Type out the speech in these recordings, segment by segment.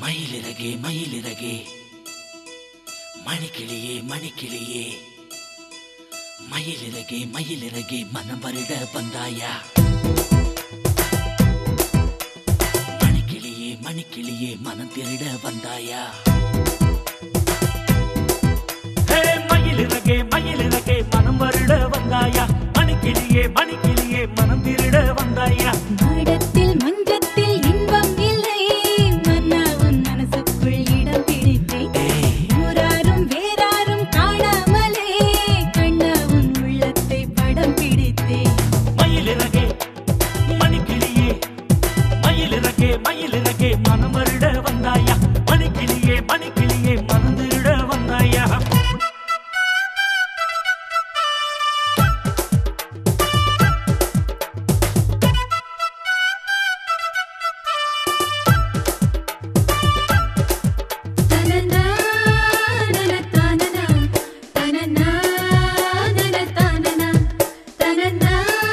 மயிலிறகே மயிலிறகே மணிக்கிளியே மணிக்கிளியே மயிலிறகே மயிலிறகே மனம் வருட வந்தாயா மணிக்கிளியே மணிக்கிளியே மனம் திருட வந்தாயா ஹே, மயிலிறகே மயிலிறகே மனம் வருட வந்தாயா மணிக்கிளியே மணிக்கிளியே மனம் திருட வந்தாயா மாடத்தில் மஞ்சத்தில் இன்பம் இல்லை மன்னா உன் மனசுக்குள் இடம் பிடித்தேன் ஏய், ஊராரும் வேறாரும் காணாமலே கண்ணா உன் உள்ளத்தை படம் பிடித்தேன் மயிலிறகே மணிக்கிளியே மயிலிறகே மயிலிறகே மனம் வருட வந்தாயா மணிக்கிளியே மணிக்கிளியே மனம் திருட வந்தாயா தனனா தனனா தனனா தனனா தனனா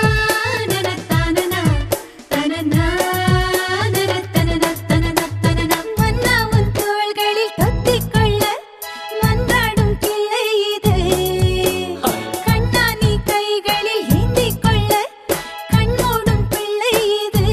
தனனா தனனா தனனா மன்னா உன் தோள்களில் தொத்திக்கொள்ள மன்றாடும் கிளை இது கண்ணா நீ கைகளில் ஏந்திக் கொள்ள கண்ணோடும் பிள்ளை இது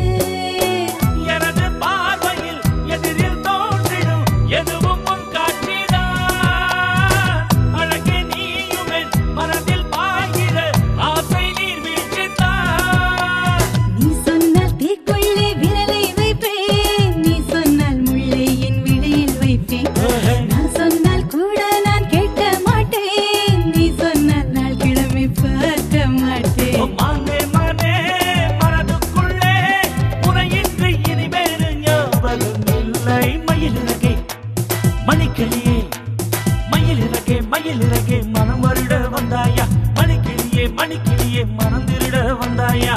எனது பார்வையில் எதிரில் தோன்றிடும் எதுவும் உன் காட்சிதான் அழகே நீயும் என் மனதில் பாய்கிற ஆசை நீர் வீழ்ச்சித்தான் நீ சொன்னால் தீக்குள்ளே விரலை வைப்பேன் நீ சொன்னால் முள்ளை என் விழியில் வைப்பேன் நான் சொன்னால் கூட நான் கேட்க மாட்டேன் நீ சொன்னால் நாள் கிழமை பார்க்க மாட்டேன் மானே மானே மனதுக்குள்ளே முறையின்றி இனி வேறு ஞாபகம் இல்லை மயிலிறகே மணிக்கிளியே மயிலிறகே மயிலிறகே மனம் வருட வந்தாயா மணிக்கிளியே மணிக்கிளியே மனம் திருட வந்தாயா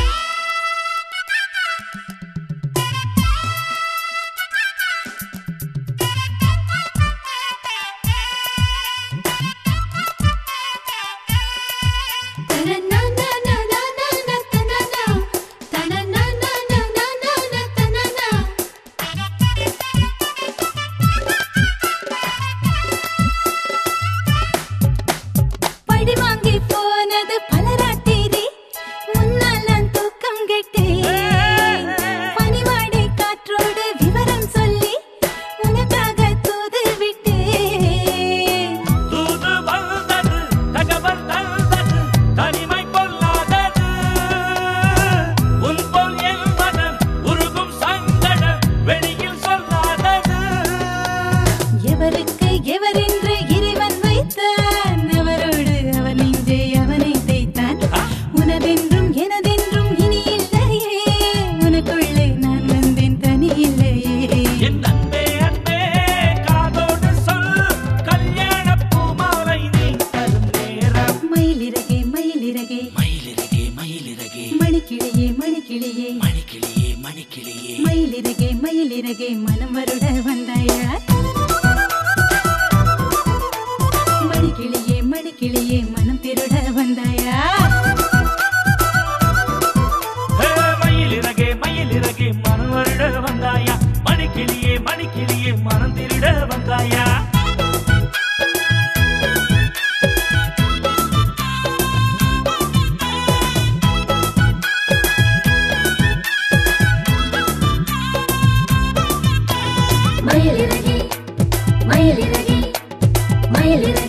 படி வாங்கி போனது பலராத்திரி முன்னால் நான் தூக்கம் கெட்டேன் பனிவாடை காற்றோடு விவரம் சொல்லி உனக்காக தூது விட்டேன் தூது வந்தது தகவல் தந்தது தனிமை கொள்ளாதது உன் போல் என் மனம் உருகும் சங்கடம் வெளியில் சொல்லாதது எவருக்கு எவரென்று இறைவன் வைத்தான் அவரோடு அவன் நெஞ்சை அவனை தைத்தான் உனதென்றும் எனதென்றும் இனி இல்லையே உனக்குள்ளே நான் வந்தேன் தனி இல்லையே என் அன்பே அன்பே காதோடு சொல் கல்யாண பூமாலை நீ தரும் நேரம் மயிலிறகே மயிலிறகே மயிலிறகே மயிலிறகே மணிக்கிளியே மணிக்கிளியே மணிக்கிளியே மணிக்கிளியே மயிலிறகே மயிலிறகே மனம் வருட வந்தாயா மணிக்கிளியே மணிக்கிளியே மனம் திருட வந்தாயா ஹே, மயிலிறகே மயிலிறகே மனம் வருட வந்தாயா மணிக்கிளியே மணிக்கிளியே மனம் திருட வந்தாயா மயிலிறகே மயிலிறகே மயிலிறகே